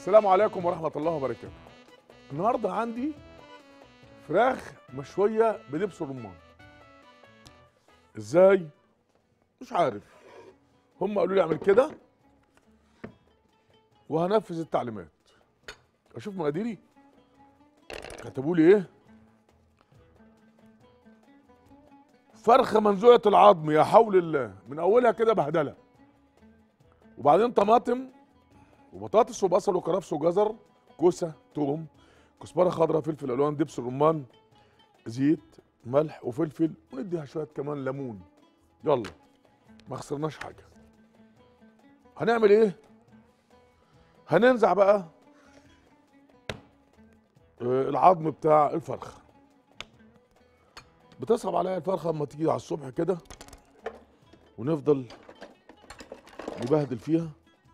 السلام عليكم ورحمة الله وبركاته. النهارده عندي فراخ مشوية بدبس الرمان. ازاي؟ مش عارف. هم قالوا لي اعمل كده وهنفذ التعليمات. اشوف مقاديري كتبوا لي ايه؟ فرخة منزوعة العظم يا حول الله من اولها كده بهدلة. وبعدين طماطم وبطاطس وبصل وكرفس وجزر كوسه توم كزبره خضراء فلفل الوان دبس الرمان زيت ملح وفلفل ونديها شويه كمان ليمون يلا ما خسرناش حاجه هنعمل ايه هننزع بقى آه، العظم بتاع الفرخه بتصعب عليا الفرخه اما تيجي على الصبح كده ونفضل نبهدل فيها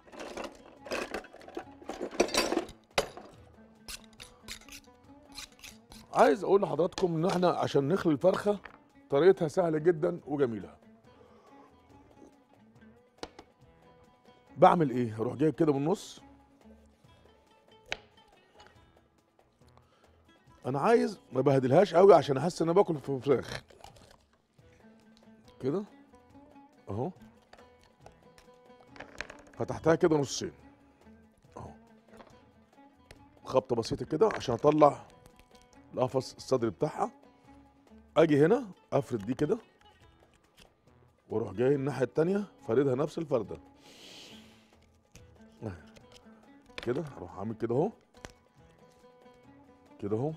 عايز اقول لحضراتكم ان احنا عشان نخلي الفرخه طريقتها سهله جدا وجميله بعمل ايه اروح جايب كده من النص انا عايز ما بهدلهاش قوي عشان احس ان انا باكل في فراخ كده اهو فتحتها كده نصين اهو خبطه بسيطه كده عشان اطلع القفص الصدر بتاعها اجي هنا افرد دي كده واروح جاي الناحيه التانية فاردها نفس الفرده أهي. كده اروح عامل كده اهو كده اهو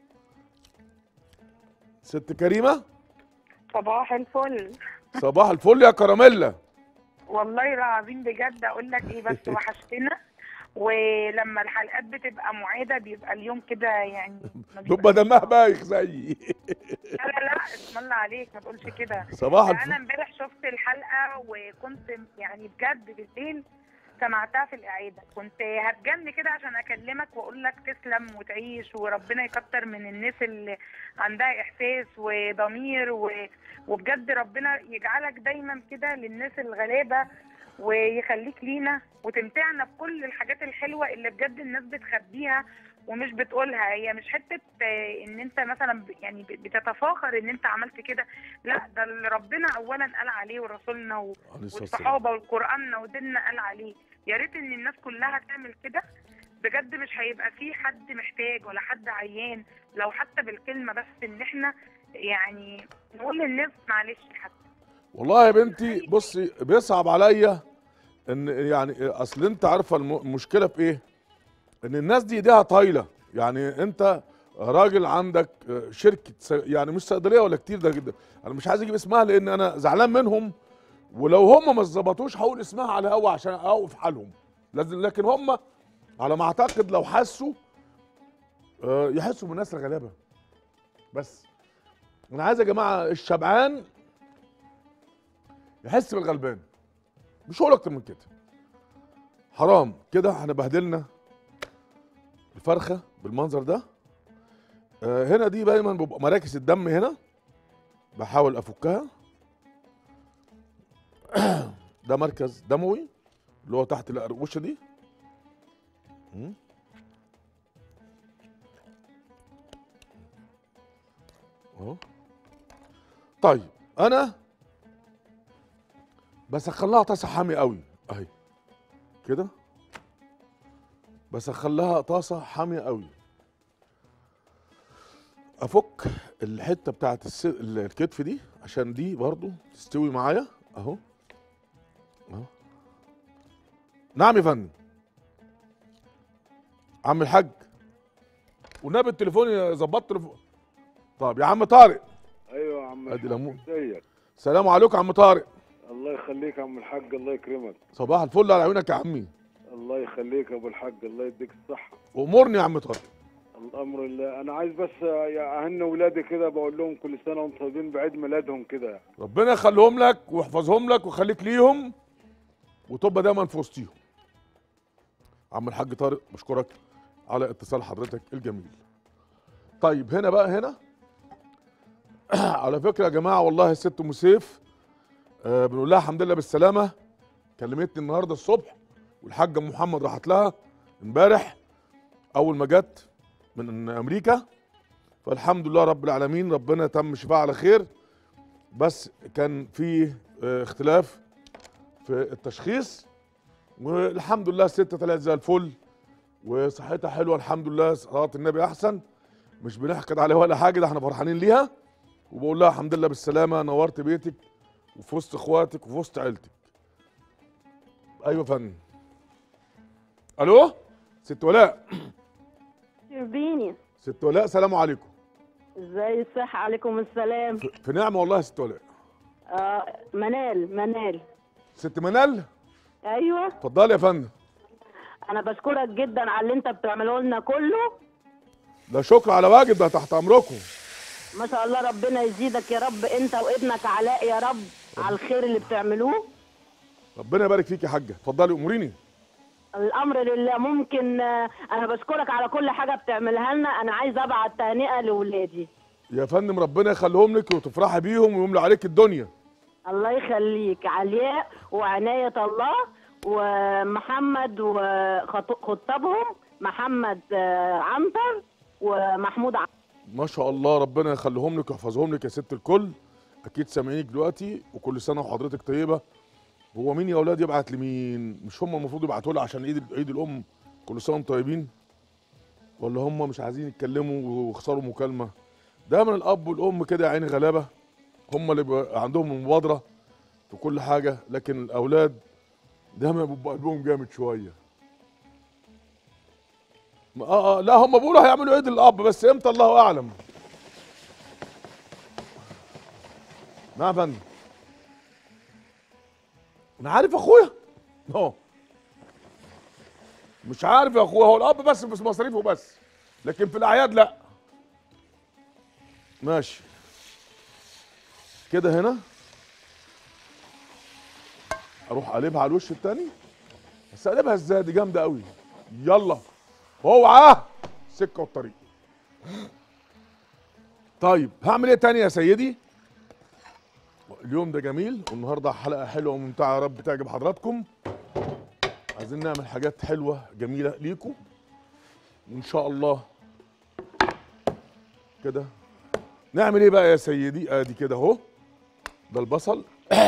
ست كريمه صباح الفل صباح الفل يا كراميلا والله العظيم بجد اقول لك ايه بس وحشتنا ولما الحلقات بتبقى معاده بيبقى اليوم كده يعني ما دب بيبقاش- دمها بايخ زيي لا لا لا اسم الله عليك ما تقولش كده صباح ده انا الفل امبارح شفت الحلقه وكنت يعني بجد بالليل سمعتها في الإعادة كنت هتجن كده عشان أكلمك وأقول لك تسلم وتعيش وربنا يكتر من الناس اللي عندها إحساس وضمير و... وبجد ربنا يجعلك دايما كده للناس الغلابة ويخليك لينا وتمتعنا بكل الحاجات الحلوة اللي بجد الناس بتخبيها ومش بتقولها هي مش حتة آه، ان انت مثلا ب- يعني ب- بتتفاخر ان انت عملت كده لا ده اللي ربنا اولا قال عليه ورسولنا و... عليه الصلاة والسلام. والصحابه والقران وديننا قال عليه يا ريت ان الناس كلها تعمل كده بجد مش هيبقى في حد محتاج ولا حد عيان لو حتى بالكلمه بس ان احنا يعني نقول للناس معلش حتى والله يا بنتي بصي بيصعب عليا ان يعني اصل انت عارفه الم- المشكله في ايه؟ ان الناس دي ايديها طايله يعني انت راجل عندك شركه س- يعني مش صيدليه ولا كتير ده جدا انا مش عايز اجيب اسمها لان انا زعلان منهم ولو هم ما ظبطوش هقول اسمها على هوا عشان اوقف حالهم لازم لكن هم على ما اعتقد لو حسوا آه، يحسوا بالناس الغلابه بس انا عايز يا جماعه الشبعان يحس بالغلبان مش هقول اكتر من كده حرام كده احنا بهدلنا الفرخه بالمنظر ده آه هنا دي دايما بيبقى مراكز الدم هنا بحاول افكها ده مركز دموي اللي هو تحت القرقوشه دي مم. اهو طيب انا بسخن لها طاسه حامي قوي اهي كده بسخن لها طاسه حاميه قوي افك الحته بتاعت الس... الكتف دي عشان دي برضو تستوي معايا اهو اهو نعم يا فندم عم الحاج والنبي التليفون ظبطت تليفون طب يا عم طارق ايوه يا عم ادي الحاج ليمون ازيك سلام عليكم يا عم طارق الله يخليك يا عم الحاج الله يكرمك صباح الفل على عيونك يا عمي الله يخليك يا ابو الحاج الله يديك الصحه امورني يا عم طارق الامر لله انا عايز بس اهن ولادي كده بقول لهم كل سنه وانتم طيبين بعيد ميلادهم كده ربنا يخليهم لك ويحفظهم لك ويخليك ليهم وتبقى دايما في وسطيهم عم الحاج طارق بشكرك على اتصال حضرتك الجميل طيب هنا بقى هنا على فكره يا جماعه والله الست ام سيف آه بنقول لها الحمد لله بالسلامه كلمتني النهارده الصبح والحاج ام محمد راحت لها امبارح اول ما جت من امريكا فالحمد لله رب العالمين ربنا تم شفاها على خير بس كان في آه، اختلاف في التشخيص والحمد لله الست طلعت زي الفل وصحتها حلوه الحمد لله صلاه النبي احسن مش بنحقد عليها ولا حاجه ده احنا فرحانين ليها وبقول لها الحمد لله بالسلامه نورت بيتك وفي وسط اخواتك وفي وسط عيلتك ايوه يا فندم الو ست ولاء شربيني ست ولاء سلام عليكم ازاي الصحة عليكم السلام في في نعمه والله يا ست ولاء آه منال منال ست منال ايوه اتفضلي يا فندم انا بشكرك جدا على اللي انت بتعمله لنا كله لا شكر على واجب ده تحت امركم ما شاء الله ربنا يزيدك يا رب انت وابنك علاء يا رب على الخير اللي بتعملوه ربنا يبارك فيك يا حاجه اتفضلي اموريني الامر لله ممكن آه، انا بشكرك على كل حاجة بتعملها لنا انا عايزه ابعت تهنئة لاولادي يا فندم ربنا يخليهم لك وتفرحي بيهم ويملى عليك الدنيا الله يخليك علياء وعناية الله ومحمد وخطابهم محمد آه، عنتر ومحمود ع- ما شاء الله ربنا يخليهم لك ويحفظهم لك يا ست الكل اكيد سامعينك دلوقتي وكل سنه وحضرتك طيبه هو مين يا اولاد يبعت لمين مش هم المفروض يبعتوا لي عشان عيد عيد الام كل سنه وانتم طيبين ولا هم مش عايزين يتكلموا ويخسروا مكالمه دايما الاب والام كده يا عيني غلابه هم اللي بيبقى عندهم المبادره في كل حاجه لكن الاولاد دايما بيبقى قلبهم جامد شويه ما- اه اه لا هم بيقولوا هيعملوا عيد الاب بس امتى الله اعلم نعم يا فندم انا عارف اخويا اهو مش عارف يا اخويا هو الاب بس بس مصاريفه بس لكن في الاعياد لا ماشي كده هنا اروح اقلبها على الوش التاني بس اقلبها ازاي دي جامده قوي يلا اوعى سكه والطريق طيب هعمل ايه تاني يا سيدي اليوم ده جميل والنهارده حلقه حلوه وممتعه يا رب تعجب حضراتكم عايزين نعمل حاجات حلوه جميله ليكم وان شاء الله كده نعمل ايه بقى يا سيدي ادي كده اهو ده البصل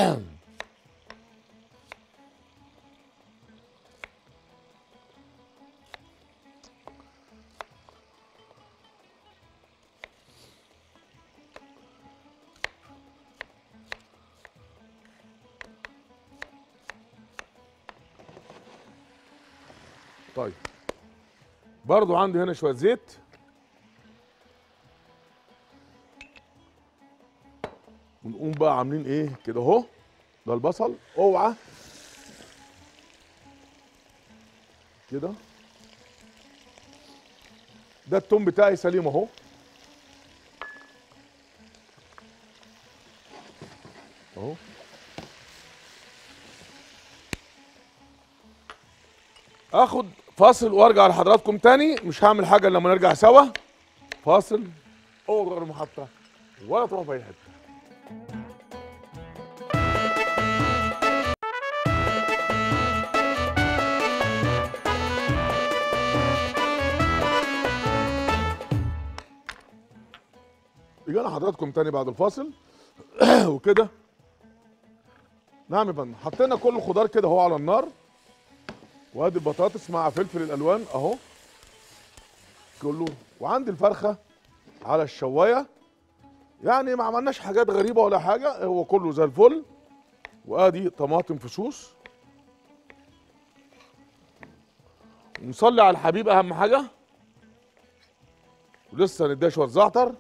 طيب برضو عندي هنا شويه زيت ونقوم بقى عاملين ايه كده اهو ده البصل اوعى كده ده التوم بتاعي سليم اهو اهو اخد فاصل وارجع لحضراتكم تاني مش هعمل حاجه إلا لما نرجع سوا فاصل اوعوا غير المحطه ولا تروح في اي حته رجعنا حضراتكم تاني بعد الفاصل وكده نعم يا فندم حطينا كل الخضار كده اهو على النار وادي البطاطس مع فلفل الالوان اهو كله وعندي الفرخه على الشوايه يعني ما عملناش حاجات غريبه ولا حاجه هو كله زي الفل وادي طماطم فصوص نصلي على الحبيب اهم حاجه ولسه نديها شويه زعتر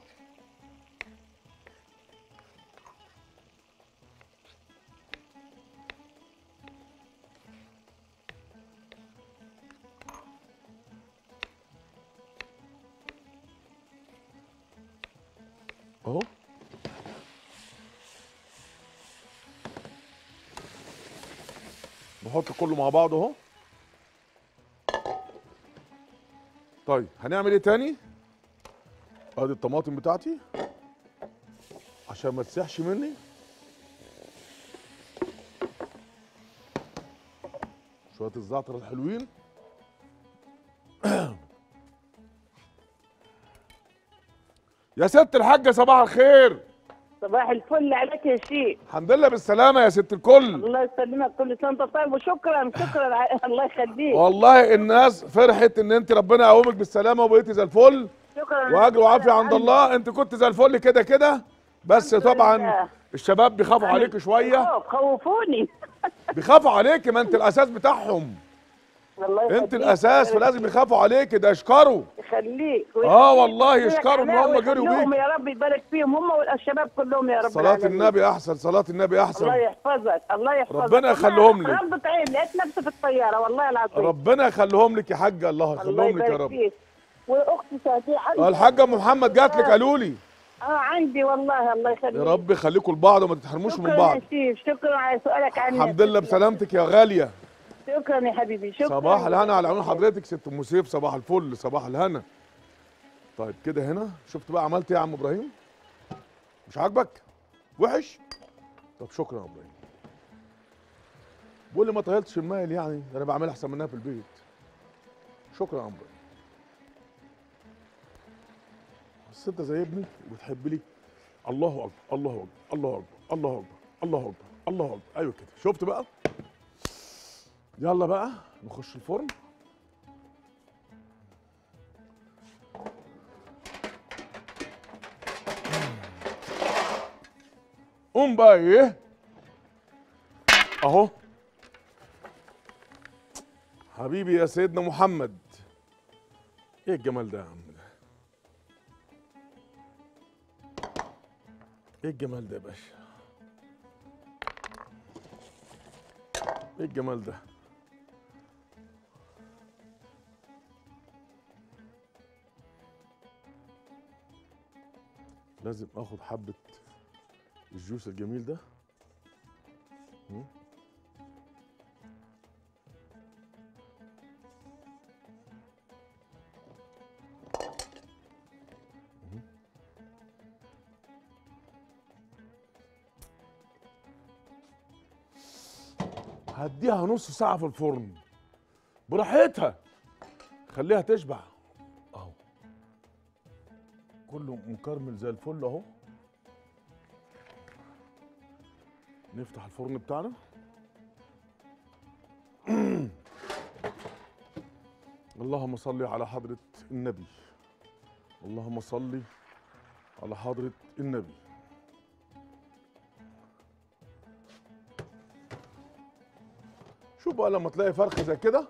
اهو نحط كله مع بعض اهو طيب هنعمل ايه تاني ادي الطماطم بتاعتي عشان ما تسيحش مني شويه الزعتر الحلوين يا ست الحاجه صباح الخير صباح الفل عليك يا شيخ الحمد لله بالسلامه يا ست الكل الله يسلمك كل سنه وانت طيب وشكرا شكرا ع- الله يخليك والله الناس فرحت ان انت ربنا يقومك بالسلامه وبقيتي زي الفل شكرا واجر وعافيه عند الله انت كنت زي الفل كده كده بس الحمد طبعا لله. الشباب بيخافوا عليك شويه خوف خوفوني بيخافوا عليك ما انت الاساس بتاعهم الله يخليك انت الاساس فلازم يخافوا عليك ده اشكروا يخليك آه والله يشكروا إن هم جروا ويخليهم بيك. يا رب يبارك فيهم هم والشباب كلهم يا رب صلاه العالمين. النبي احسن صلاه النبي الله احسن يحفظك الله يحفظك ربنا يخليهم لك. ربة عين لقيت نفسي في الطياره والله العظيم ربنا يخليهم لك يا حاجه الله الله يخليهم لك يا يبارك رب فيك واختي سعديه عندي آه، الحاجه ام محمد جات لك قالوا لي اه عندي والله الله يخليك يا رب يخليكم لبعض وما تتحرموش من شكرا بعض يا شيف شكرا على سؤالك عني الحمد لله بسلامتك يا غاليه شكرا يا حبيبي شكرا صباح الهنا على عيون حضرتك ست ام سيف صباح الفل صباح الهنا طيب كده هنا شفت بقى عملت ايه يا عم ابراهيم مش عاجبك وحش طب شكرا يا ابراهيم بقول لي ما طيلتش المايل يعني ده انا بعملها احسن منها في البيت شكرا يا عم ابراهيم بس انت زي ابني وبتحب لي الله اكبر الله اكبر الله اكبر الله اكبر الله اكبر الله اكبر ايوه كده شفت بقى يلا بقى نخش الفرن قوم بقى ايه اهو حبيبي يا سيدنا محمد ايه الجمال ده يا عم ده ايه الجمال ده يا باشا ايه الجمال ده لازم اخد حبة الجوس الجميل ده مم. مم. هديها نص ساعة في الفرن براحتها خليها تشبع اهو كله مكرمل زي الفل اهو نفتح الفرن بتاعنا اللهم صل على حضرة النبي اللهم صل على حضرة النبي شوف بقى لما تلاقي فرخة زي كده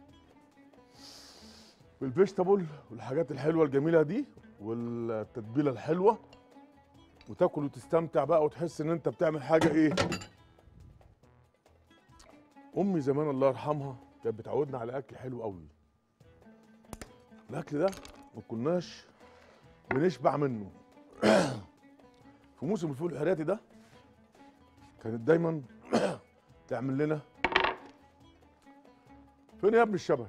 بالفيجيتابل والحاجات الحلوة الجميلة دي والتتبيلة الحلوة وتاكل وتستمتع بقى وتحس ان انت بتعمل حاجه ايه امي زمان الله يرحمها كانت بتعودنا على اكل حلو قوي الاكل ده ما كناش بنشبع منه في موسم الفول الحراتي ده كانت دايما تعمل لنا فين يا ابن الشبت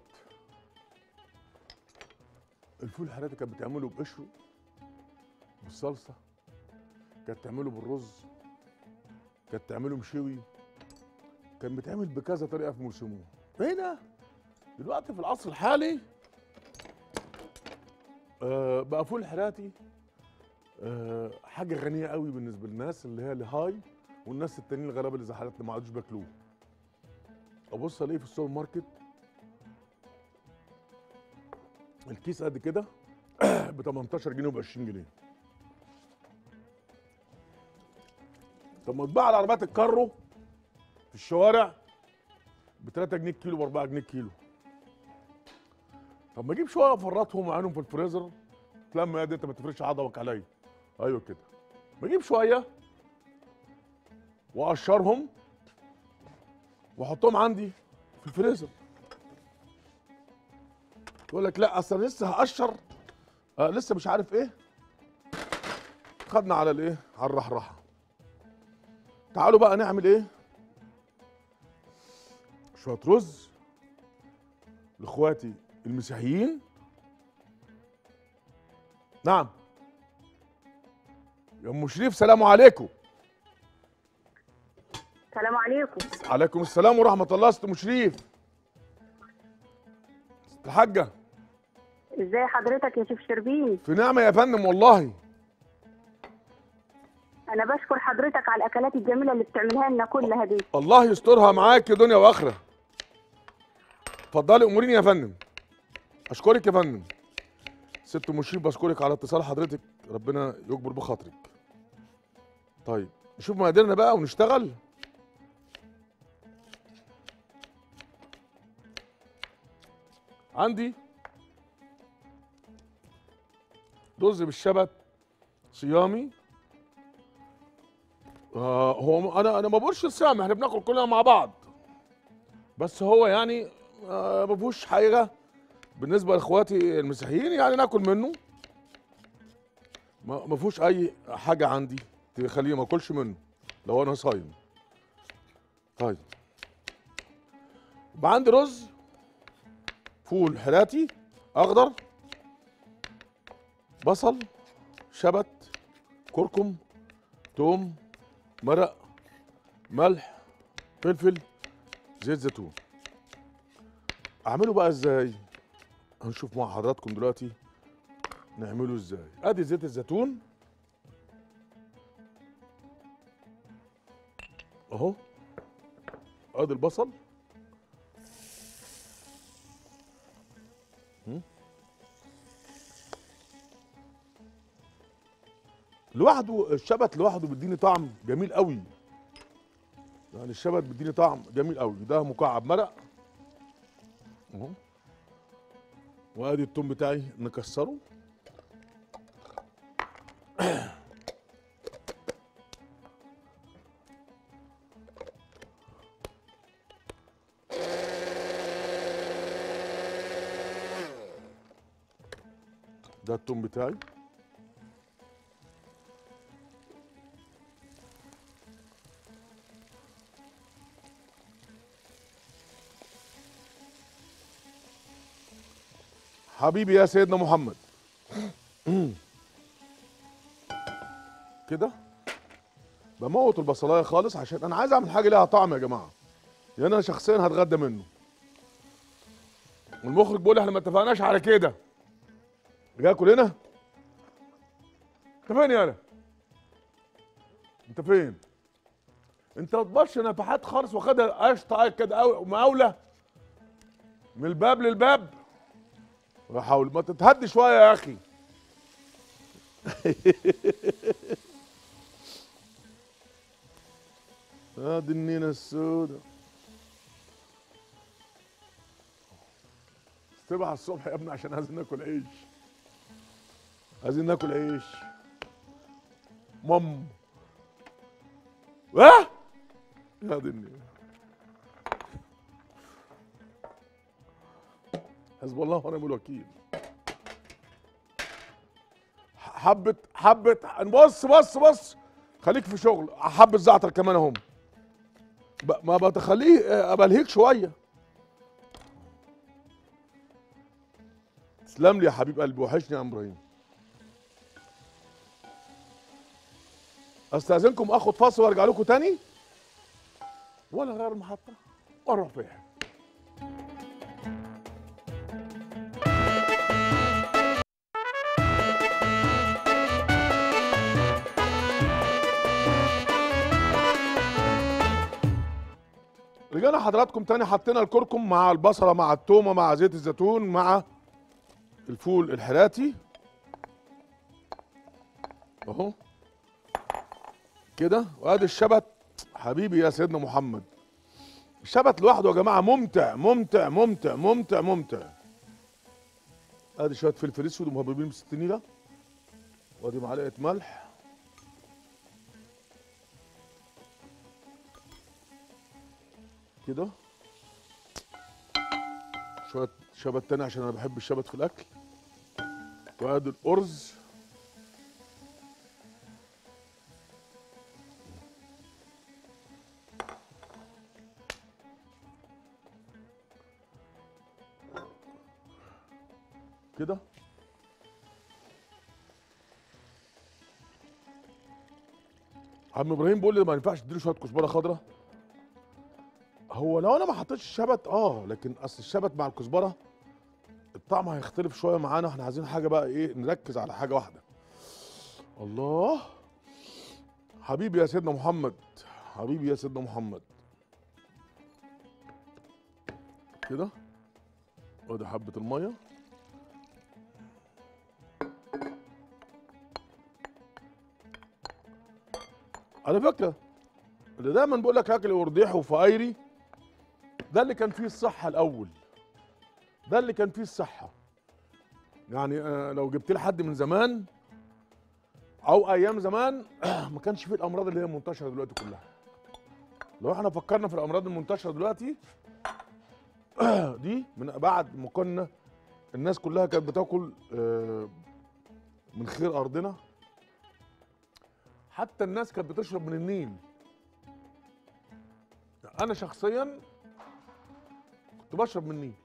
الفول الحراتي كانت بتعمله بقشره بالصلصه كانت تعمله بالرز كانت تعمله مشوي كان بيتعمل بكذا طريقه في موسمه هنا دلوقتي في العصر الحالي آه بقى فول حراتي آه حاجه غنيه قوي بالنسبه للناس اللي هي الهاي والناس التانيين الغلابه اللي زي حالتنا ما عادوش بياكلوه ابص الاقيه في السوبر ماركت الكيس قد كده ب 18 جنيه وب 20 جنيه طب ما تباع على عربيات الكارو في الشوارع ب 3 جنيه كيلو ب 4 جنيه كيلو طب ما اجيب شويه افرطهم وعينهم في الفريزر تلم يا دي انت ما تفرش عضلك عليا ايوه كده بجيب شويه واقشرهم واحطهم عندي في الفريزر يقول لك لا اصل لسه هقشر آه لسه مش عارف ايه خدنا على الايه على الرحرحه تعالوا بقى نعمل ايه شويه رز لاخواتي المسيحيين نعم يا ام شريف سلام عليكم السلام عليكم عليكم السلام ورحمه الله ست ام شريف ست الحاجه ازاي حضرتك يا شيف شربين في نعمه يا فندم والله انا بشكر حضرتك على الاكلات الجميله اللي بتعملها لنا كلها دي الله يسترها معاك يا دنيا واخره اتفضلي اموريني يا فندم اشكرك يا فندم ست مشير بشكرك على اتصال حضرتك ربنا يجبر بخاطرك طيب نشوف مقاديرنا بقى ونشتغل عندي رز بالشبت صيامي آه هو انا انا ما بقولش الصيام احنا بناكل كلنا مع بعض بس هو يعني آه ما فيهوش حاجه بالنسبه لاخواتي المسيحيين يعني ناكل منه ما ما فيهوش اي حاجه عندي تخليني ما اكلش منه لو انا صايم طيب يبقى عندي رز فول حراتي اخضر بصل شبت كركم توم مرق ملح فلفل زيت زيتون اعمله بقى ازاي هنشوف مع حضراتكم دلوقتي نعمله ازاي ادي زيت الزيتون اهو ادي البصل هم؟ لوحده الشبت لوحده بيديني طعم جميل قوي يعني الشبت بيديني طعم جميل قوي ده مكعب مرق اهو وادي التوم بتاعي نكسره ده التوم بتاعي حبيبي يا سيدنا محمد كده بموت البصلايه خالص عشان انا عايز اعمل حاجه ليها طعم يا جماعه يعني انا شخصيا هتغدى منه والمخرج بيقول احنا ما اتفقناش على كده جاي اكل هنا انت فين يالا انت فين انت ما تبصش نفحات خالص واخدها قشطه كده قوي مقاوله من الباب للباب لا حول ما تتهدي شويه يا اخي ادي النينه السوداء استبح الصبح يا ابني عشان عايزين ناكل عيش عايزين ناكل عيش مام اه يا دي النينه حسب الله ونعم الوكيل حبة حبة بص بص بص خليك في شغل حبة زعتر كمان اهم ب- ما بتخليه آه، ابلهيك شوية تسلم لي يا حبيب قلبي وحشني يا عم ابراهيم استاذنكم اخد فاصل وارجع لكم تاني ولا غير المحطة واروح فيها رجعنا حضراتكم تاني حطينا الكركم مع البصله مع التومه مع زيت الزيتون مع الفول الحراتي اهو كده وادي الشبت حبيبي يا سيدنا محمد الشبت لوحده يا جماعه ممتع ممتع ممتع ممتع ممتع ادي شويه فلفل اسود ومهببين بالستينيله وادي معلقه ملح كده شويه شبت تاني عشان انا بحب الشبت في الاكل وادي الارز كده عم ابراهيم بيقول لي ما ينفعش تديله شويه كزبره خضراء هو لو انا ما حطيتش الشبت اه لكن اصل الشبت مع الكزبره الطعم هيختلف شويه معانا احنا عايزين حاجه بقى ايه نركز على حاجه واحده الله حبيبي يا سيدنا محمد حبيبي يا سيدنا محمد كده ادي حبه الميه على فكره اللي دايما بقول لك اكل ورديح وفقايري ده اللي كان فيه الصحه الاول ده اللي كان فيه الصحه يعني آه، لو جبت لي حد من زمان او ايام زمان ما كانش فيه الامراض اللي هي منتشره دلوقتي كلها لو احنا فكرنا في الامراض المنتشره دلوقتي دي من بعد ما كنا الناس كلها كانت بتاكل آه، من خير ارضنا حتى الناس كانت بتشرب من النيل انا شخصيا كنت بشرب من النيل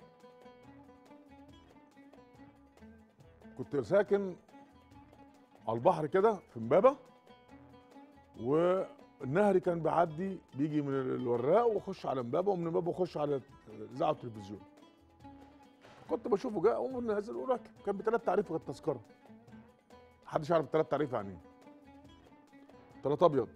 كنت ساكن على البحر كده في امبابه والنهر كان بيعدي بيجي من الوراق ويخش على امبابه ومن امبابه يخش على اذاعه التلفزيون كنت بشوفه جاي اقوم نازل وراكب كان بثلاث تعريف غير التذكره محدش يعرف الثلاث تعريف يعني ايه ثلاث ابيض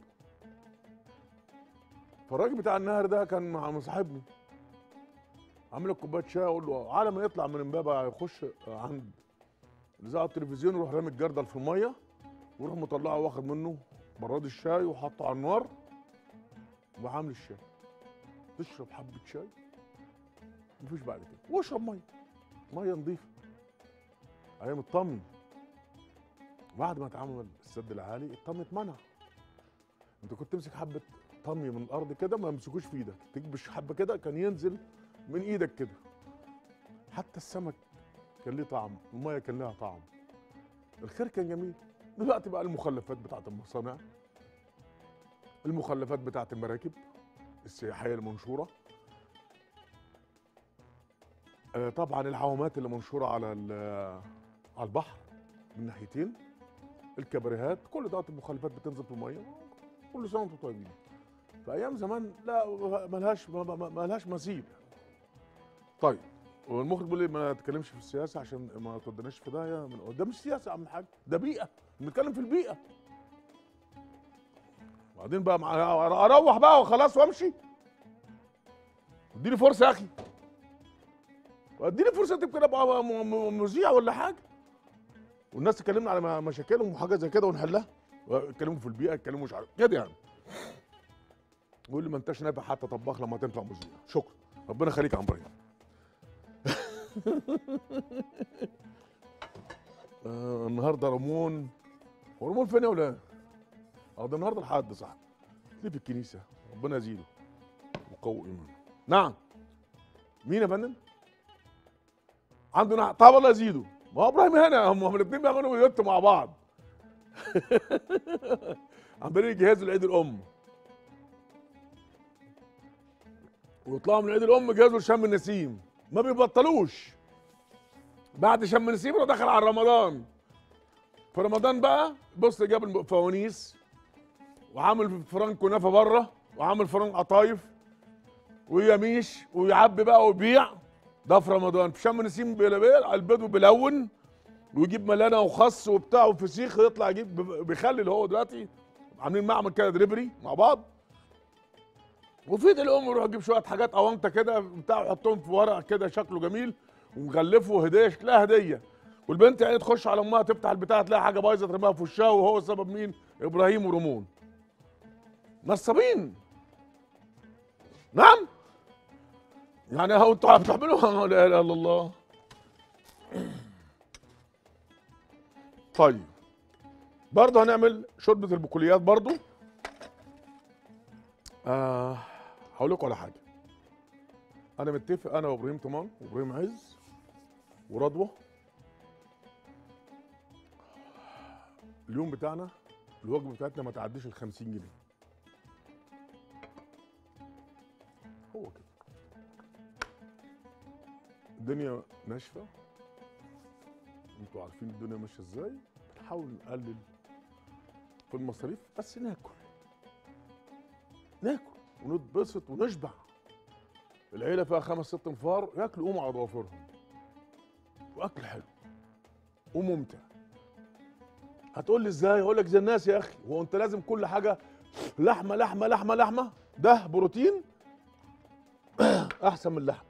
فالراجل بتاع النهر ده كان مع مصاحبني عامل لك كوبايه شاي اقول له على ما يطلع من امبابه هيخش عند اذاعه التلفزيون يروح رامي الجردل في الميه ويروح مطلعه واخد منه براد الشاي وحطه على النار وعامل الشاي تشرب حبه شاي مفيش بعد كده واشرب ميه ميه نظيفه ايام الطمي بعد ما اتعمل السد العالي الطمي اتمنع انت كنت تمسك حبه طمي من الارض كده ما يمسكوش في ايدك تكبش حبه كده كان ينزل من ايدك كده حتى السمك كان ليه طعم الميه كان لها طعم الخير كان جميل دلوقتي بقى المخلفات بتاعت المصانع المخلفات بتاعت المراكب السياحيه المنشوره آه، طبعا العوامات اللي منشوره على ال- على البحر من ناحيتين الكباريهات كل ده المخلفات بتنزل في الميه كل سنه وانتم طيبين في ايام زمان لا ملهاش ما- ما- ملهاش مثيل طيب والمخرج بيقول لي ما تتكلمش في السياسه عشان ما تودناش في داهيه من ده مش سياسه يا عم الحاج ده بيئه بنتكلم في البيئه وبعدين بقى مع اروح بقى وخلاص وامشي اديني فرصه يا اخي اديني فرصه يمكن ابقى م- م- مذيع ولا حاجه والناس تكلمنا على م- مشاكلهم وحاجه زي كده ونحلها يتكلموا في البيئه يتكلموا مش عارف كده يعني يقول لي ما انتش نافع حتى طباخ لما تنفع مذيع شكرا ربنا يخليك يا عم ابراهيم آه النهارده رمون هو رمون فين يا ولاد؟ اه ده النهارده الحد صح ليه في الكنيسه ربنا يزيده وقوي ايمانه نعم مين يا فندم؟ عنده نعم طب الله يزيده ما هو ابراهيم هنا هم هم الاثنين بيعملوا ويوت مع بعض عمالين يجهزوا لعيد الام ويطلعوا من عيد الام يجهزوا لشم النسيم ما بيبطلوش بعد شم النسيم يروح دخل على رمضان في رمضان بقى بص جاب الفوانيس وعامل فران كنافه بره وعامل فران قطايف ويميش ويعبي بقى ويبيع ده في رمضان في شم النسيم بيلبيل على البيض وبيلون ويجيب ملانه وخس وبتاع وفسيخ يطلع يجيب بيخلي هو دلوقتي عاملين معمل كده دليفري مع بعض وفي ايد الام يروح يجيب شويه حاجات اونطه كده بتاع يحطهم في ورق كده شكله جميل ومغلفه هديه شكلها هديه والبنت يعني تخش على امها تفتح البتاع تلاقي حاجه بايظه ترميها في وشها وهو سبب مين؟ ابراهيم ورمون نصابين نعم يعني هو انتوا بتعملوا لا اله الا الله طيب برضه هنعمل شوربه البقوليات برضه آه هقول لكم على حاجه انا متفق انا وابراهيم طمان وابراهيم عز ورضوى اليوم بتاعنا الوجبه بتاعتنا ما تعديش ال 50 جنيه هو كده الدنيا ناشفه انتوا عارفين الدنيا ماشيه ازاي نحاول نقلل في المصاريف بس ناكل ناكل ونتبسط ونشبع العيله فيها خمس ست انفار ياكلوا يقوموا على ضوافرهم واكل حلو وممتع هتقول لي ازاي هقول لك زي الناس يا اخي هو انت لازم كل حاجه لحمه لحمه لحمه لحمه ده بروتين احسن من اللحم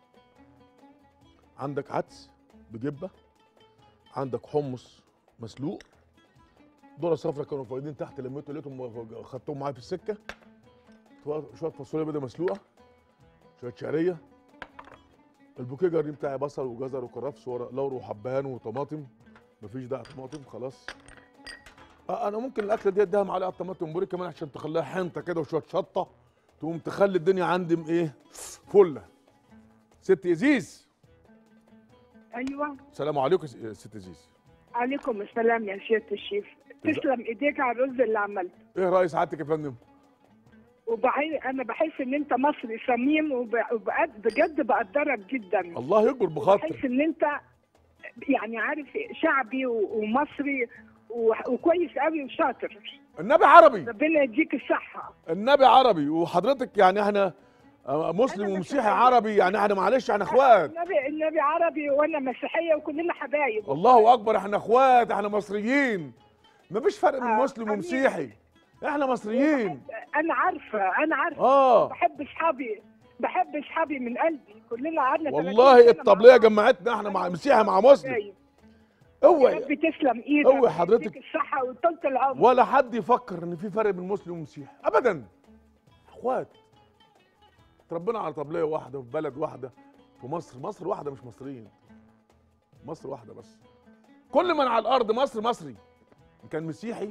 عندك عدس بجبه عندك حمص مسلوق ذره صفرا كانوا فايضين تحت لميته لقيتهم خدتهم معايا في السكه شويه فاصوليا بيضه مسلوقه شويه شعريه البوكيه جرني بتاعي بصل وجزر وكرفس ورق لورا وحبهان وطماطم مفيش داعي طماطم خلاص آه انا ممكن الاكله دي اديها معلقه طماطم بوري كمان عشان تخليها حنطه كده وشويه شطه تقوم تخلي الدنيا عندي م- ايه فله ست ازيز ايوه السلام عليكم يا ست ازيز عليكم السلام يا سياده الشيف تسلم ايديك على الرز اللي عملته ايه راي سعادتك يا فندم وبعي انا بحس ان انت مصري صميم وب- وبجد بجد بقدرك جدا الله يكبر بحس بخاطر ان انت يعني عارف شعبي و- ومصري و- وكويس قوي وشاطر النبي عربي ربنا يديك الصحه النبي عربي وحضرتك يعني احنا آه، مسلم أنا ومسيحي مسيحية. عربي يعني احنا معلش احنا اخوات النبي النبي عربي وانا مسيحيه وكلنا حبايب الله اكبر احنا اخوات احنا مصريين مفيش فرق بين آه، مسلم أمين. ومسيحي احنا مصريين انا عارفه انا عارفه اه بحب اصحابي بحب اصحابي من قلبي كلنا قعدنا 30 والله سنة الطبليه مع بعض. جمعتنا احنا مع مسيحي مع مسلم حبايب. اوعي يا رب تسلم ايدك اوعي حضرتك. يديك الصحه وطولة العمر ولا حد يفكر ان في فرق بين مسلم ومسيحي ابدا اخوات ربنا على طبليه واحده في بلد واحده في مصر مصر واحده مش مصريين مصر واحده بس كل من على الارض مصر مصري ان كان مسيحي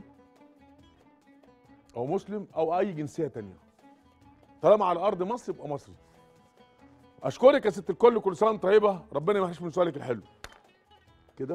او مسلم او اي جنسيه تانية طالما على ارض مصر يبقى مصري اشكرك يا ست الكل كل سنه وأنت طيبه ربنا ما يحرمش من سؤالك الحلو كده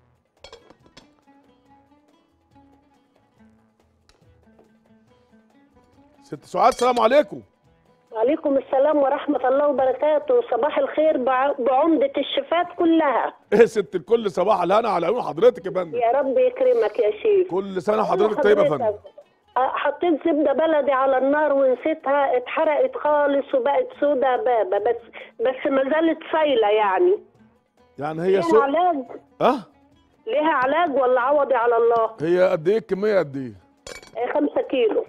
ست سعاد السلام عليكم وعليكم السلام ورحمة الله وبركاته صباح الخير بع- بعمدة الشفات كلها ايه ست الكل صباح الهنا على عيون حضرتك يا فندم يا رب يكرمك يا شيخ كل سنه وحضرتك طيبه يا فندم أه، حطيت زبدة بلدي على النار ونسيتها اتحرقت خالص وبقت سودة بابا بس بس ما زالت سايلة يعني يعني هي ليها سو... علاج اه ليها علاج ولا عوضي على الله هي قد ايه الكميه قد ايه آه، خمسة كيلو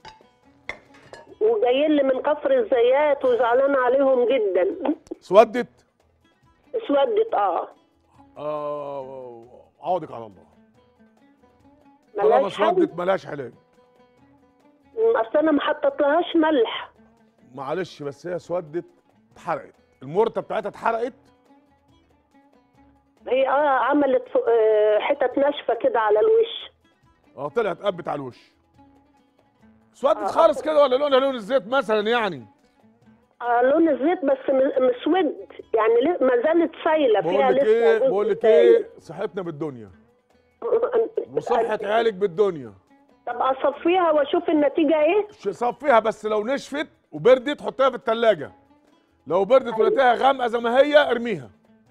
وجايين لي من كفر الزيات وزعلان عليهم جدا اسودت اسودت اه آه عوضك على الله طالما ملاش حل اسودت ملاش علاج اصل انا ما حطيتلهاش ملح معلش بس هي اسودت اتحرقت المرته بتاعتها اتحرقت هي اه عملت ف- آه، حتت ناشفه كده على الوش اه طلعت قبت على الوش اسودت آه، خالص أصل- كده ولا لونها لون الزيت مثلا يعني آه لون الزيت بس م- مسود يعني ليه- ما زالت سايله فيها بقول لك لسه ايه جزء بقول لك تاني. ايه صحتنا بالدنيا وصحه عيالك بالدنيا طب اصفيها واشوف النتيجه ايه ش- صفيها بس لو نشفت وبردت حطيها في التلاجة لو بردت ولقيتها غامقه زي ما هي ارميها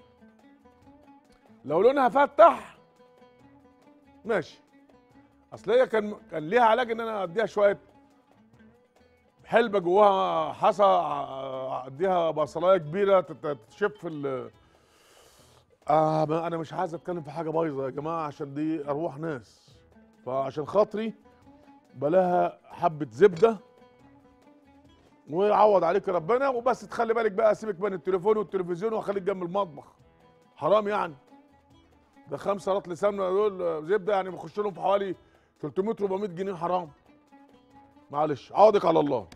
لو لونها فتح ماشي اصل هي كان كان ليها علاج ان انا اديها شويه حلبه جواها حصى ع- اديها بصلايه كبيره تت- تشف ال آه ما انا مش عايز اتكلم في حاجه بايظه يا جماعه عشان دي ارواح ناس فعشان خاطري بلاها حبه زبده ويعوض عليك ربنا وبس تخلي بالك بقى سيبك من التليفون والتلفزيون وخليك جنب المطبخ حرام يعني ده خمسه رطل سمنه دول زبده يعني بيخش لهم في حوالي 300 400 جنيه حرام معلش عوضك على الله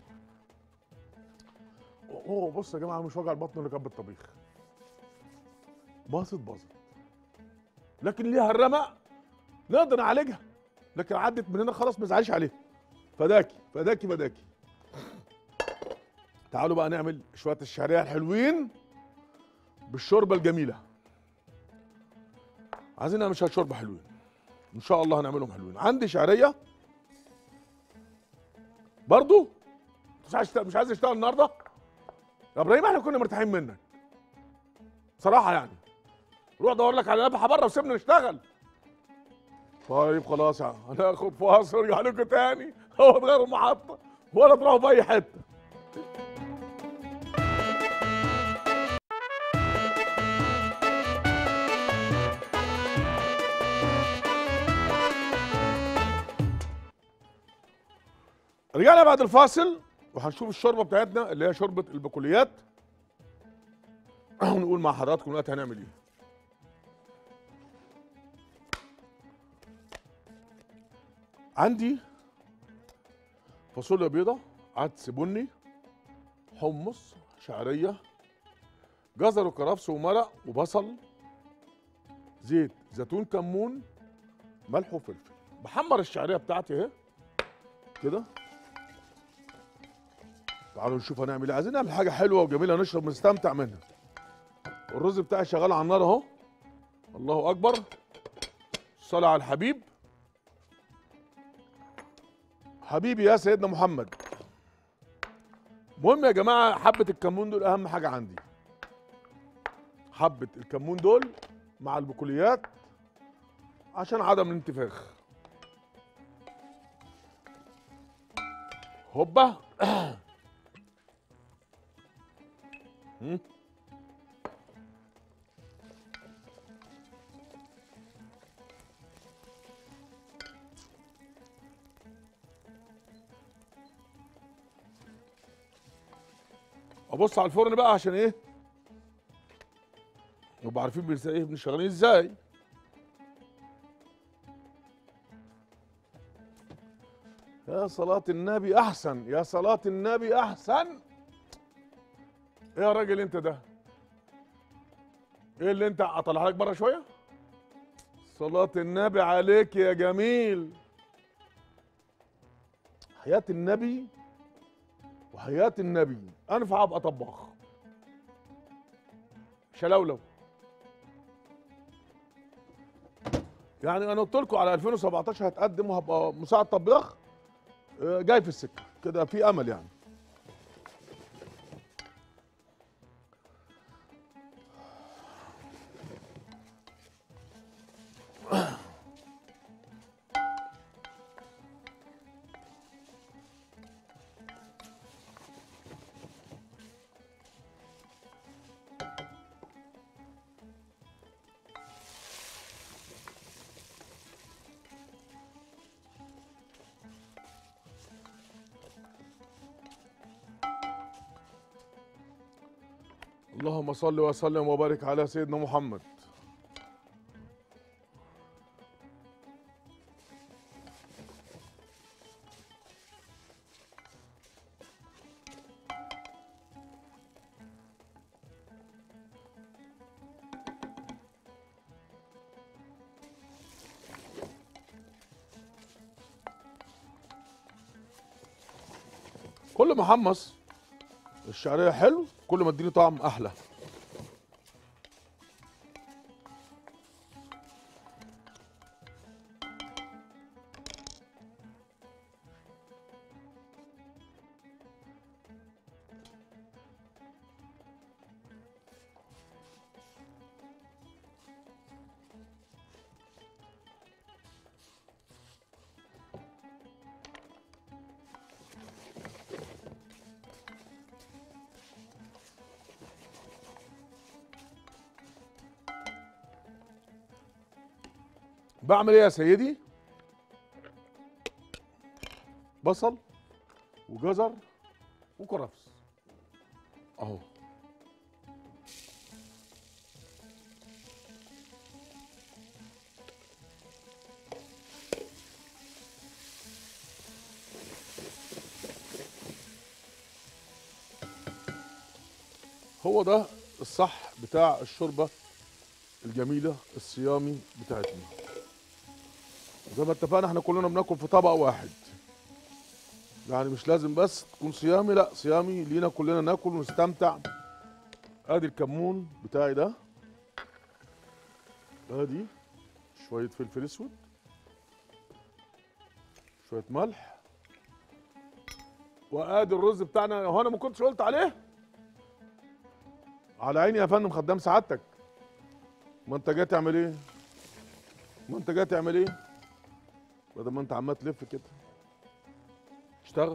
اوه بص يا جماعه مش وجع البطن اللي كان بالطبيخ باظت باظت لكن ليها الرمق نقدر نعالجها لكن عدت من هنا خلاص ما تزعلش عليها فداكي فداكي فداكي تعالوا بقى نعمل شويه الشعريه الحلوين بالشوربه الجميله عايزين نعمل شويه شوربه حلوين ان شاء الله هنعملهم حلوين عندي شعريه برضو مش عايز مش عايز اشتغل النهارده يا ابراهيم احنا كنا مرتاحين منك صراحه يعني روح دور لك على نبحه بره وسيبنا نشتغل طيب خلاص يا عم هناخد فاصل ونرجع لكم تاني هو تغيروا المحطه ولا تروحوا في اي حته رجعنا بعد الفاصل وهنشوف الشوربه بتاعتنا اللي هي شوربه البقوليات ونقول مع حضراتكم دلوقتي هنعمل ايه عندي فاصوليا بيضة عدس بني حمص شعرية جزر وكرفس ومرق وبصل زيت زيتون كمون ملح وفلفل بحمر الشعرية بتاعتي اهي كده تعالوا نشوف هنعمل ايه عايزين نعمل حاجة حلوة وجميلة نشرب ونستمتع منها الرز بتاعي شغال على النار اهو الله اكبر الصلاة على الحبيب حبيبي يا سيدنا محمد مهم يا جماعة حبة الكمون دول أهم حاجة عندي حبة الكمون دول مع البقوليات عشان عدم الانتفاخ هوبا مم. ابص على الفرن بقى عشان ايه نبقى عارفين بنس- ايه بنشتغلين ازاي يا صلاة النبي احسن يا صلاة النبي احسن ايه يا راجل انت ده ايه اللي انت اطلع لك بره شويه صلاة النبي عليك يا جميل حياة النبي وحياة النبي انفع ابقى طباخ شلولو يعني انا قلت لكم على 2017 هتقدم وهبقى مساعد طباخ آه، جاي في السكه كده في امل يعني اللهم صل وسلم وبارك على سيدنا محمد كل ما حمص الشعريه حلو كل ما اديني طعم احلى بعمل ايه يا سيدي بصل وجزر وكرفس اهو هو ده الصح بتاع الشوربه الجميله الصيامي بتاعتنا زي ما اتفقنا احنا كلنا بناكل في طبق واحد يعني مش لازم بس تكون صيامي لا صيامي لينا كلنا ناكل ونستمتع ادي الكمون بتاعي ده ادي شويه فلفل اسود شويه ملح وادي الرز بتاعنا هو انا ما كنتش قلت عليه على عيني يا فندم خدام سعادتك ما انت جاي تعمل ايه ما انت جاي تعمل ايه بدل ما انت عمال تلف كده اشتغل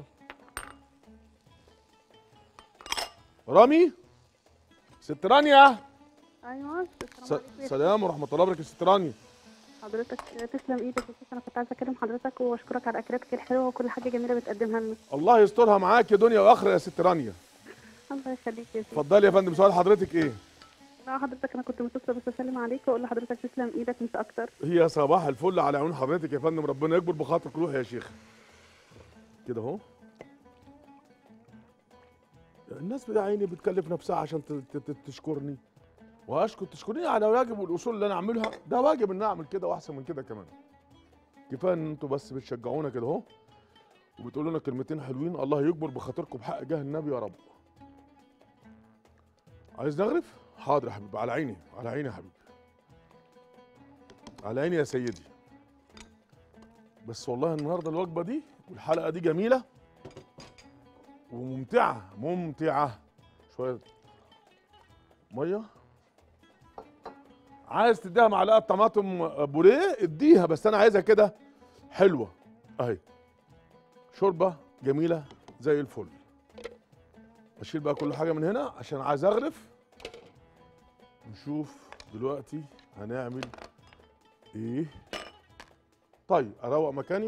رامي ست رانيا ايوه س- سلام ورحمه الله وبركاته ست رانيا حضرتك تسلم ايدك يا شيخ انا كنت عايزه اكلم حضرتك واشكرك على اكلاتك الحلوه وكل حاجه جميله بتقدمها لنا الله يسترها معاك يا دنيا واخره يا ست رانيا الله يخليك يا شيخ اتفضلي يا فندم سؤال حضرتك ايه لا حضرتك انا كنت متصله بس اسلم عليك واقول لحضرتك تسلم ايدك مش اكتر هي صباح الفل على عيون حضرتك يا فندم ربنا يكبر بخاطرك روح يا شيخ كده اهو الناس بتاع عيني بتكلف نفسها عشان ت- ت- ت- تشكرني واشكر تشكرني على واجب والاصول اللي انا اعملها ده واجب ان اعمل كده واحسن من كده كمان كفايه ان انتوا بس بتشجعونا كده اهو وبتقولوا لنا كلمتين حلوين الله يكبر بخاطركم بحق جاه النبي يا رب عايز نغرف حاضر يا حبيبي على عيني على عيني يا حبيبي على عيني يا سيدي بس والله النهارده الوجبه دي والحلقه دي جميله وممتعه ممتعه شويه ميه عايز تديها معلقه طماطم بوريه اديها بس انا عايزها كده حلوه اهي شوربه جميله زي الفل اشيل بقى كل حاجه من هنا عشان عايز اغرف نشوف دلوقتي هنعمل ايه طيب اروق مكاني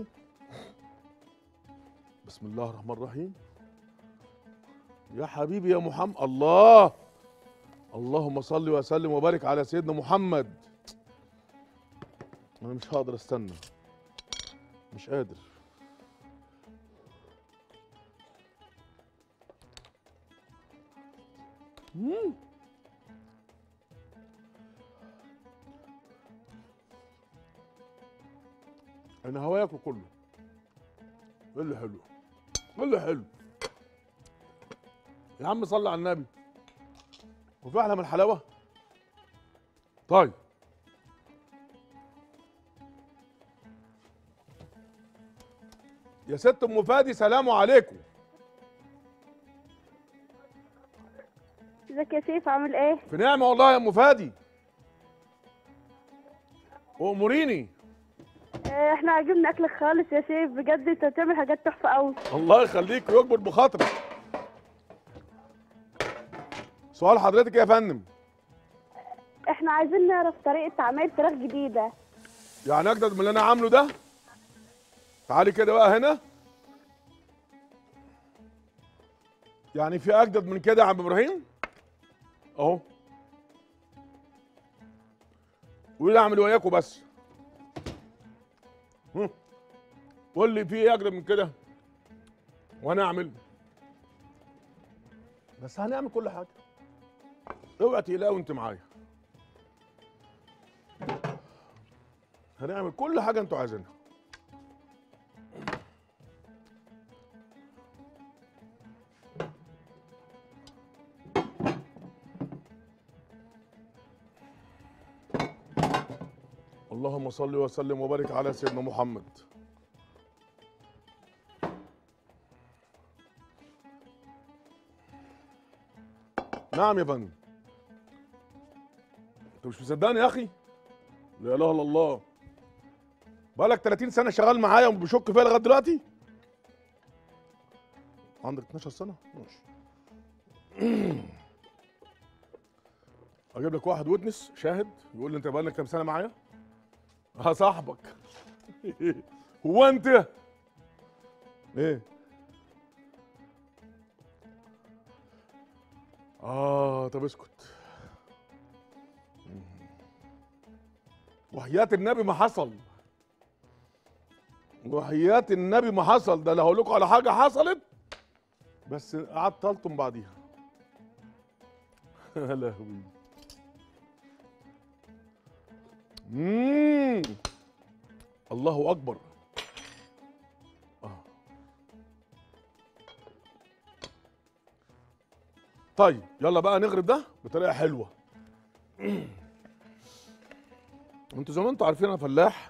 بسم الله الرحمن الرحيم يا حبيبي يا محمد الله اللهم صل وسلم وبارك على سيدنا محمد انا مش هقدر استنى مش قادر مم. انا هواكل كله ايه اللي حلو ايه اللي حلو يا عم صلي على النبي وفي احلى من الحلاوه طيب يا ست ام فادي سلام عليكم ازيك يا سيف عامل ايه في نعمه والله يا ام فادي واموريني آه، احنا عجبنا اكلك خالص يا سيف بجد انت بتعمل حاجات تحفه قوي الله يخليك ويكبر بخاطرك سؤال حضرتك إيه يا فندم احنا عايزين نعرف طريقه عمل فراخ جديده يعني اجدد من اللي انا عامله ده تعالي كده بقى هنا يعني في اجدد من كده يا عم ابراهيم اهو قولي لي اعمل وياكم بس هم. قول لي في ايه اجدد من كده وانا اعمل بس هنعمل كل حاجه اوعى تقلقوا وانت معايا هنعمل كل حاجه انتوا عايزينها اللهم صل وسلم وبارك على سيدنا محمد نعم يا فندم انت مش مصدقني يا اخي لا اله الا الله بقالك 30 سنه شغال معايا وبيشك فيا لغايه دلوقتي عندك 12 سنه ماشي اجيب لك واحد ويتنس شاهد يقول لي انت بقالك كام سنه معايا ها صاحبك هو انت ايه اه طب اسكت وحياة النبي ما حصل وحياة النبي ما حصل ده لا هقول لكم على حاجة حصلت بس قعدت الطم بعديها يا لهوي مم. الله اكبر آه. طيب يلا بقى نغرب ده بطريقه حلوه انتوا زي ما انتوا عارفين انا فلاح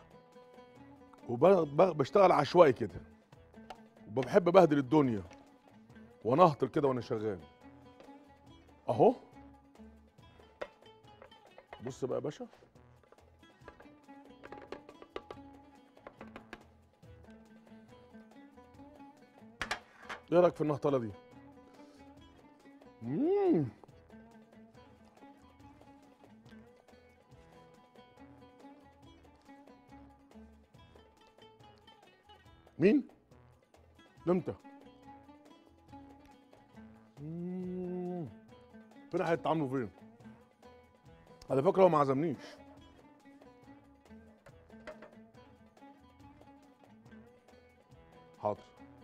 وبشتغل عشوائي كده وبحب ابهدل الدنيا ونهطل كده وانا شغال اهو بص بقى يا باشا ايه رايك في النهطله دي مم. مين امتى مم. فين هيتعاملوا فين على فكره هو ما عزمنيش حاضر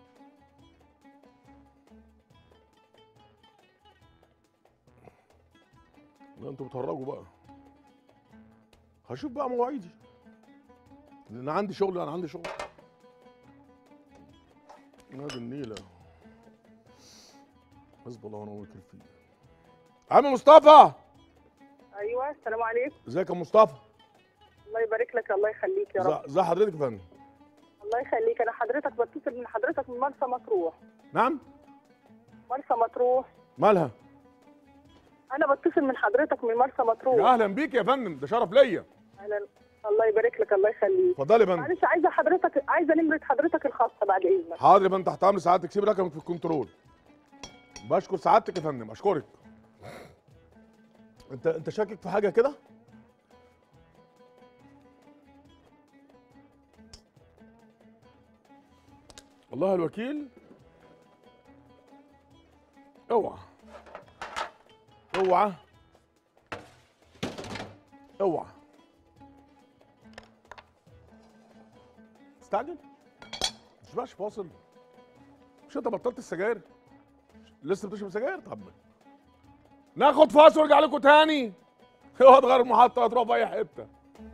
لا انتوا بتهرجوا بقى هشوف بقى مواعيدي لان عندي شغل انا عندي شغل نادي النيلة حسب الله ونعم الوكيل فيه عم مصطفى ايوه السلام عليكم ازيك يا مصطفى الله يبارك لك الله يخليك يا رب ز- ازي حضرتك يا فندم الله يخليك انا حضرتك بتصل من حضرتك من مرسى مطروح نعم مرسى مطروح مالها انا بتصل من حضرتك من مرسى يا مطروح اهلا بيك يا فندم ده شرف ليا اهلا الله يبارك لك الله يخليك اتفضلي يا فندم معلش عايزه حضرتك عايزه نمره حضرتك الخاصه بعد اذنك حاضر يا فندم تحت امر سعادتك سيب رقمك في الكنترول بشكر سعادتك يا فندم اشكرك انت انت شاكك في حاجه كده والله الوكيل اوعى اوعى اوعى استعجل مش بقاش فاصل مش انت بطلت السجاير لسه بتشرب سجاير طب ناخد فاصل ونرجع لكم تاني اوعى تغير المحطه هتروح في اي حته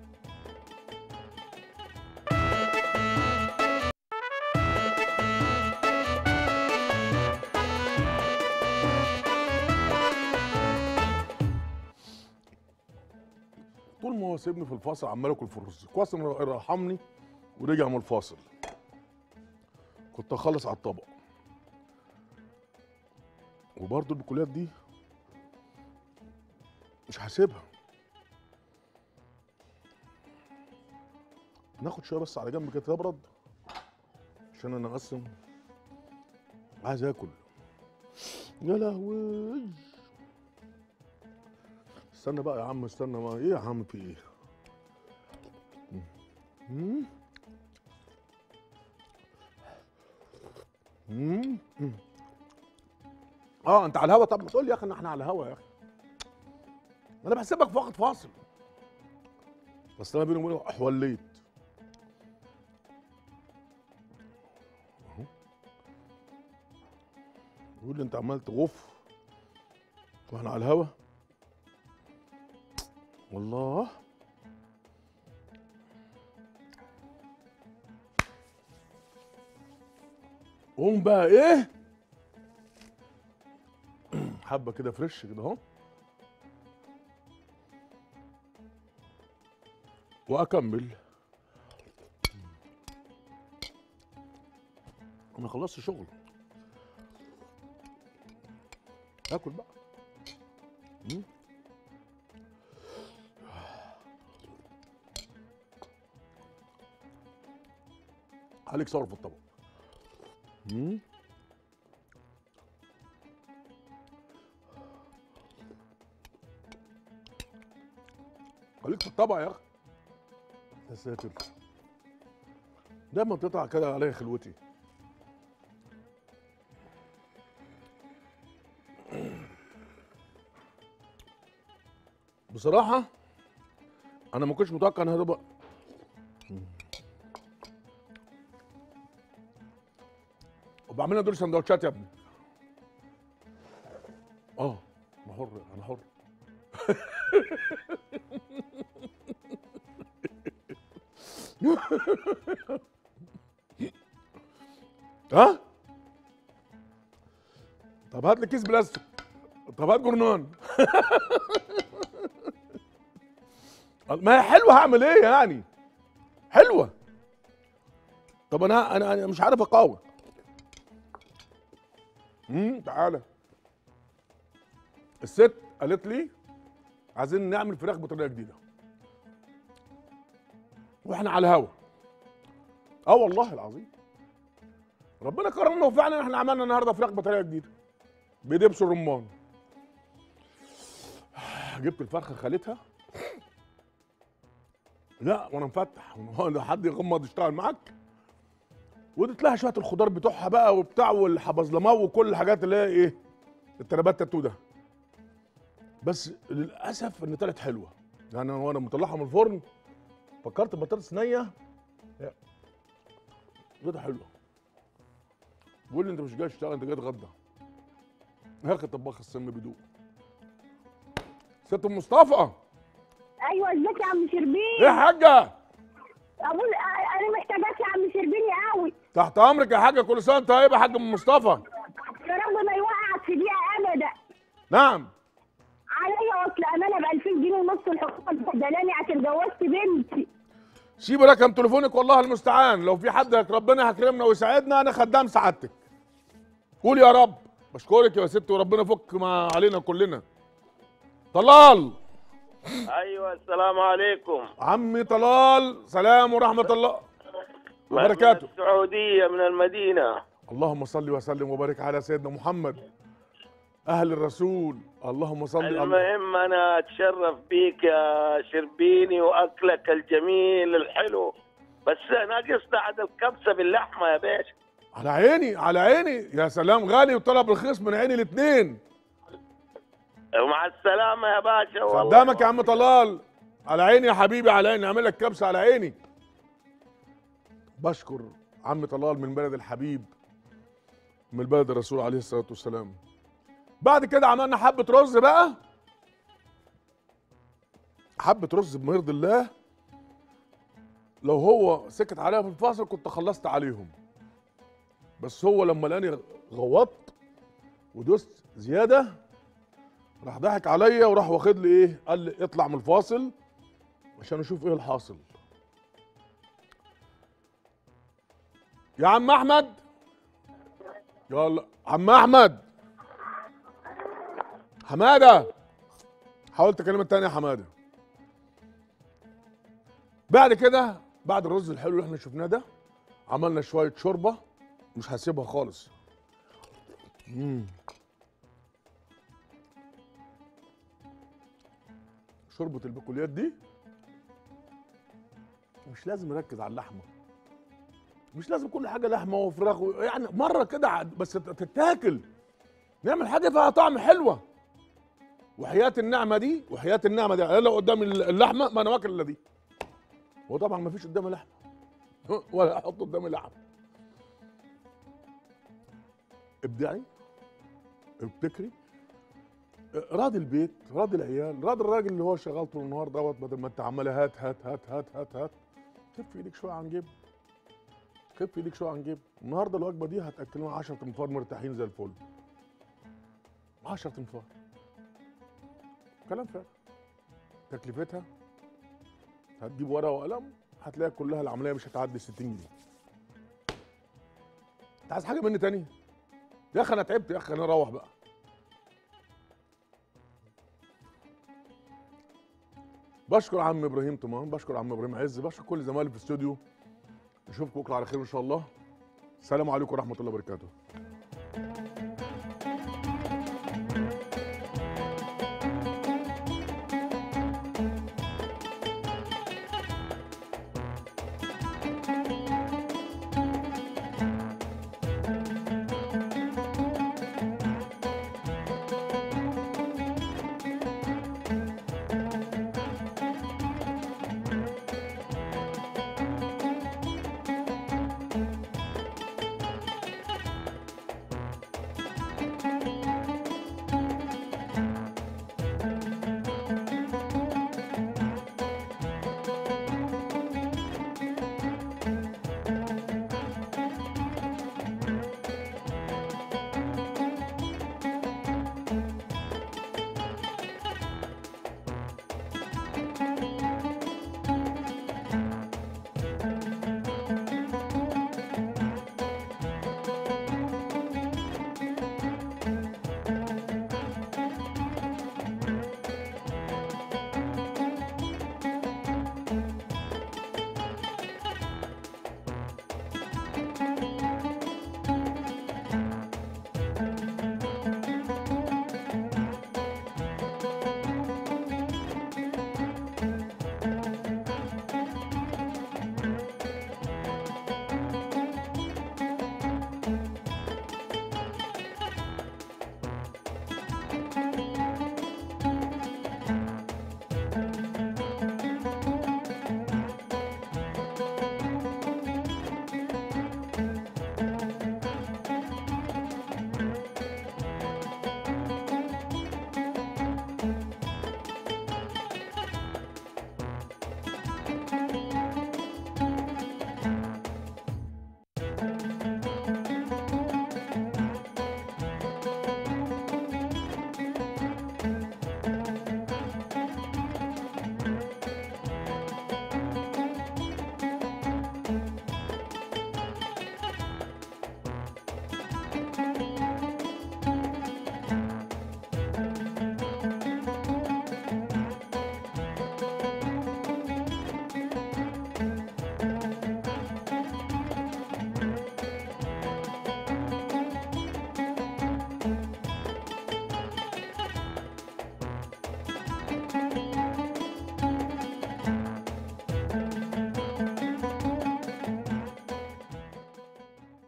طول ما هو سيبني في الفاصل عمال اكل في الرز كويس انه رحمني ورجع من الفاصل كنت اخلص على الطبق وبرضه البكولات دي مش هسيبها ناخد شويه بس على جنب كده تبرد عشان انا اقسم عايز اكل يا لهوي استنى بقى يا عم استنى ما ايه يا عم في ايه مم. مم. مم. اه انت على الهوا طب ما تقول لي يا اخي ان احنا على الهوا يا اخي انا بحسبك في وقت فاصل بس انا بيني وبينك حوليت اهو يقول لي انت عمال تغف واحنا على الهوا والله قوم بقى ايه حبه كده فريش كده اهو واكمل انا خلصت شغل اكل بقى مم. عليك صور في الطبق مم. خليك في الطبق يا اخي يا ساتر دايما بتطلع كده عليا خلوتي بصراحة أنا ما كنتش متوقع إنها تبقى وبعملها دول سندوتشات يا ابني اه انا حر انا حر ها طب هات لي كيس بلاستيك طب هات جرنان ما هي حلوه هعمل ايه يعني حلوه طب انا انا انا مش عارف اقاوم امم تعالى الست قالت لي عايزين نعمل فراخ بطريقه جديده واحنا على الهوا اه والله العظيم ربنا كرمنا وفعلا احنا عملنا النهارده فراخ بطريقه جديده بدبس الرمان جبت الفرخه خالتها لا وانا مفتح هو حد يغمض يشتغل معاك واديت لها شويه الخضار بتوعها بقى وبتاع والحبزلماو وكل الحاجات اللي هي ايه الترابات تاتو ده بس للاسف ان طلعت حلوه يعني أنا وانا مطلعها من الفرن فكرت بطاطس نيه لا. لقيتها حلوه بيقول لي انت مش جاي تشتغل انت جاي تتغدى يا اخي طباخ السم بيدوق ست أم مصطفى ايوه ازيك يا عم شربين ايه يا حاجه اقول انا محتاجاك يا عم شربيني قوي تحت امرك يا حاجه كل سنه وانت طيبه يا حاج ام مصطفى يا رب ما يوقعك في دقيقه ابدا نعم عليا وصل امانه ب 2000 جنيه ونص الحكومه مبهدلاني عشان جوزت بنتي سيبي رقم تليفونك والله المستعان لو في حد ربنا هيكرمنا ويساعدنا انا خدام سعادتك قول يا رب بشكرك يا ستي وربنا يفك ما علينا كلنا طلال ايوه السلام عليكم عمي طلال سلام ورحمه الله وبركاته من السعوديه من المدينه اللهم صل وسلم وبارك على سيدنا محمد اهل الرسول اللهم صل على المهم انا اتشرف بيك يا شربيني واكلك الجميل الحلو بس ناقص بعد الكبسه باللحمه يا باشا على عيني على عيني يا سلام غالي وطلب رخيص من عيني الاثنين ومع السلامه يا باشا والله قدامك يا عم طلال على عيني يا حبيبي على عيني اعمل لك كبسه على عيني بشكر عم طلال من بلد الحبيب من بلد الرسول عليه الصلاه والسلام بعد كده عملنا حبه رز بقى حبه رز بمرض الله لو هو سكت عليها في الفاصل كنت خلصت عليهم بس هو لما لقاني غوطت ودوست زياده راح ضحك عليا وراح واخد لي ايه قال لي اطلع من الفاصل عشان اشوف ايه الحاصل يا عم احمد يلا عم احمد حماده حاولت اكلمك تاني يا حماده بعد كده بعد الرز الحلو اللي احنا شفناه ده عملنا شويه شوربه مش هسيبها خالص مم. شوربه البقوليات دي مش لازم نركز على اللحمه مش لازم كل حاجه لحمه وفراخ و- يعني مره كده ع- بس تت- تتاكل نعمل حاجه فيها طعم حلوه وحياه النعمه دي وحياه النعمه دي انا لو قدامي اللحمه ما انا واكل الا دي وطبعا ما فيش قدامي لحمه ولا احط قدامي لحمه ابدعي ابتكري راضي البيت راضي العيال راضي الراجل اللي هو شغال طول النهار دوت بدل ما انت عمال هات هات هات هات هات هات كف ايدك شويه عن جيب كف ايدك شويه عن جيب النهارده الوجبه دي هتاكلونا 10 تنفار مرتاحين زي الفل 10 تنفار كلام فارغ تكلفتها هتجيب ورقه وقلم هتلاقي كلها العمليه مش هتعدي 60 جنيه انت عايز حاجه مني تاني يا اخي انا تعبت يا اخي انا اروح بقى بشكر عم ابراهيم طمان بشكر عم ابراهيم عز بشكر كل زمايلي في الاستوديو نشوفكم بكره على خير ان شاء الله السلام عليكم ورحمه الله وبركاته